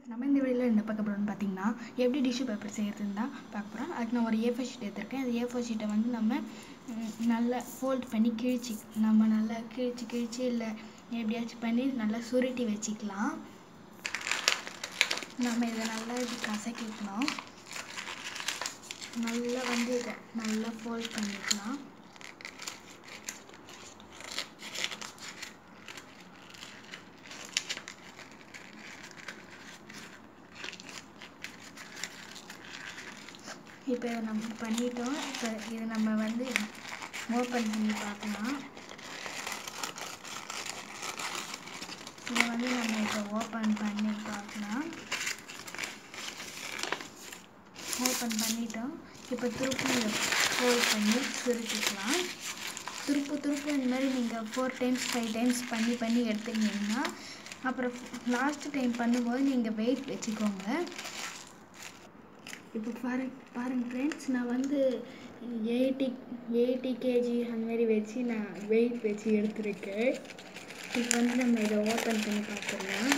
நம்ம இந்த வீடியோவில் என்ன பார்க்க போகிறோம்னு பார்த்தீங்கன்னா எப்படி டிஷ்யூ பேப்பர் செய்கிறதுன்னு தான் பார்க்க போகிறோம் அதுக்கு நான் ஒரு ஏ ஃபோர் ஷீட் எடுத்திருக்கேன் அந்த ஏ ஃபோர் ஷீட்டை வந்து நம்ம ம், நல்லா ஃபோல்ட் பண்ணி கிழிச்சி நம்ம நல்லா கிழிச்சு கிழிச்சு இல்லை எப்படியாச்சும் பண்ணி நல்லா சுருட்டி வச்சுக்கலாம் நம்ம இதை நல்லா இப்படி கசக்கிக்கலாம் நல்லா வந்து இதை நல்லா ஃபோல்ட் பண்ணிக்கலாம் இப்போ இதை நம்ம பண்ணிட்டோம் இப்போ இதை நம்ம வந்து ஓப்பன் பண்ணி பார்க்கலாம் இதை வந்து நம்ம இப்போ ஓப்பன் பண்ணி பார்க்கலாம் ஓப்பன் பண்ணிட்டோம் இப்போ திருப்பி ஃபோல்ட் பண்ணி சுருட்டிக்கலாம் திருப்பு திருப்பு இந்த மாதிரி நீங்கள் ஃபோர் டைம்ஸ் ஃபைவ் டைம்ஸ் பண்ணி பண்ணி எடுத்துக்கிட்டிங்கன்னா அப்புறம் லாஸ்ட் டைம் பண்ணும்போது நீங்கள் வெயிட் வச்சுக்கோங்க இப்போ பாரு பாருங்க ஃப்ரெண்ட்ஸ் நான் வந்து எயிட்டி எயிட்டி கேஜி அந்த மாதிரி வச்சு நான் வெயிட் வச்சு எடுத்திருக்கேன் இப்போ வந்து நம்ம இதை ஓப்பன் பண்ணி பார்த்துடலாம்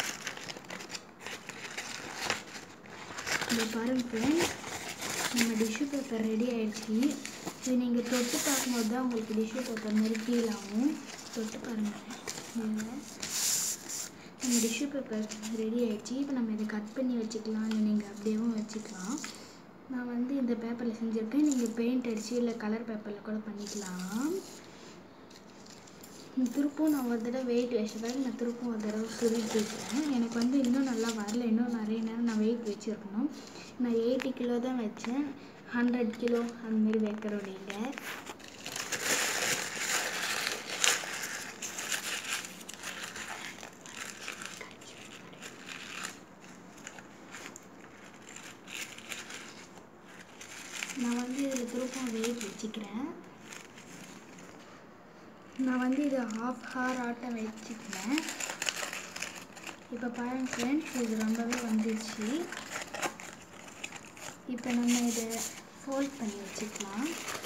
இதை பாருங்க ஃப்ரெண்ட்ஸ் நம்ம டிஷ்யூ பேப்பர் ரெடி ஆயிடுச்சு இது நீங்கள் தொட்டு பார்க்கும்போது தான் உங்களுக்கு டிஷ்யூ பேப்பர் மாதிரி ஃபீல் ஆகும் தொட்டு பாருங்கள் நீங்கள் நம்ம டிஷ்யூ பேப்பர் ரெடி ஆயிடுச்சு இப்போ நம்ம இதை கட் பண்ணி வச்சுக்கலாம் இல்லை நீங்கள் அப்படியேவும் வச்சுக்கலாம் நான் வந்து இந்த பேப்பரில் செஞ்சுருக்கேன் நீங்கள் பெயிண்ட் அடித்து இல்லை கலர் பேப்பரில் கூட பண்ணிக்கலாம் திருப்பும் நான் ஒரு தடவை வெயிட் வச்சதால நான் திருப்பும் ஒரு தடவை சுருட்டிருக்கேன் எனக்கு வந்து இன்னும் நல்லா வரல இன்னும் நிறைய நேரம் நான் வெயிட் வச்சுருக்கணும் நான் எயிட்டி கிலோ தான் வச்சேன் ஹண்ட்ரட் கிலோ அந்த மாதிரி வைக்கிறோம் நீங்கள் நான் வந்து இதில் திருப்பம் வெயிட் வச்சுக்கிறேன் நான் வந்து இது ஹாஃப் ஹார் ஆட்டம் வச்சுக்கிறேன் இப்போ பாருங்க ஃப்ரெண்ட்ஸ் இது ரொம்பவே வந்துருச்சு இப்போ நம்ம இதை ஃபோல்ட் பண்ணி வச்சுக்கலாம்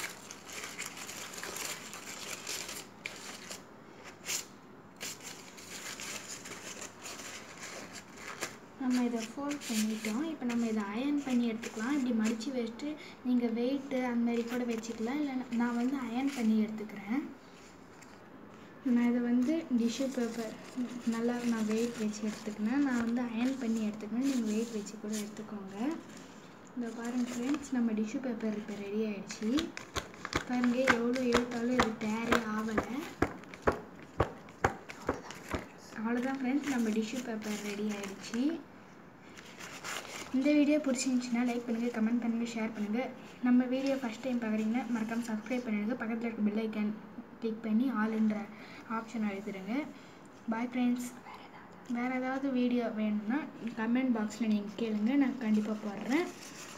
நம்ம இதை ஃபோல்ட் பண்ணிட்டோம் இப்போ நம்ம இதை அயர்ன் பண்ணி எடுத்துக்கலாம் இப்படி மடித்து வச்சுட்டு நீங்கள் வெயிட்டு அந்த மாதிரி கூட வச்சுக்கலாம் இல்லை நான் வந்து அயர்ன் பண்ணி எடுத்துக்கிறேன் நான் இதை வந்து டிஷ்யூ பேப்பர் நல்லா நான் வெயிட் வச்சு எடுத்துக்கினேன் நான் வந்து அயர்ன் பண்ணி எடுத்துக்கினேன் நீங்கள் வெயிட் வச்சு கூட எடுத்துக்கோங்க இந்த பாருங்க ஃப்ரெண்ட்ஸ் நம்ம டிஷ்யூ பேப்பர் இப்போ ரெடி ஆயிடுச்சு பாருங்க எவ்வளோ இழுத்தாலும் இது டேரே ஆகலை அவ்வளோதான் ஃப்ரெண்ட்ஸ் நம்ம டிஷ்யூ பேப்பர் ரெடி ஆயிடுச்சு இந்த வீடியோ பிடிச்சிருந்துச்சுன்னா லைக் பண்ணுங்கள் கமெண்ட் பண்ணுங்கள் ஷேர் பண்ணுங்கள் நம்ம வீடியோ ஃபஸ்ட் டைம் பார்க்குறீங்கன்னா மறக்காமல் சப்ஸ்கிரைப் பண்ணிடுங்க பக்கத்தில் இருக்க பெல் ஐக்கான் கிளிக் பண்ணி ஆல்ன்ற ஆப்ஷன் அழுத்திடுங்க பாய் ஃப்ரெண்ட்ஸ் வேறு ஏதாவது வீடியோ வேணும்னா கமெண்ட் பாக்ஸில் நீங்கள் கேளுங்க நான் கண்டிப்பாக போடுறேன்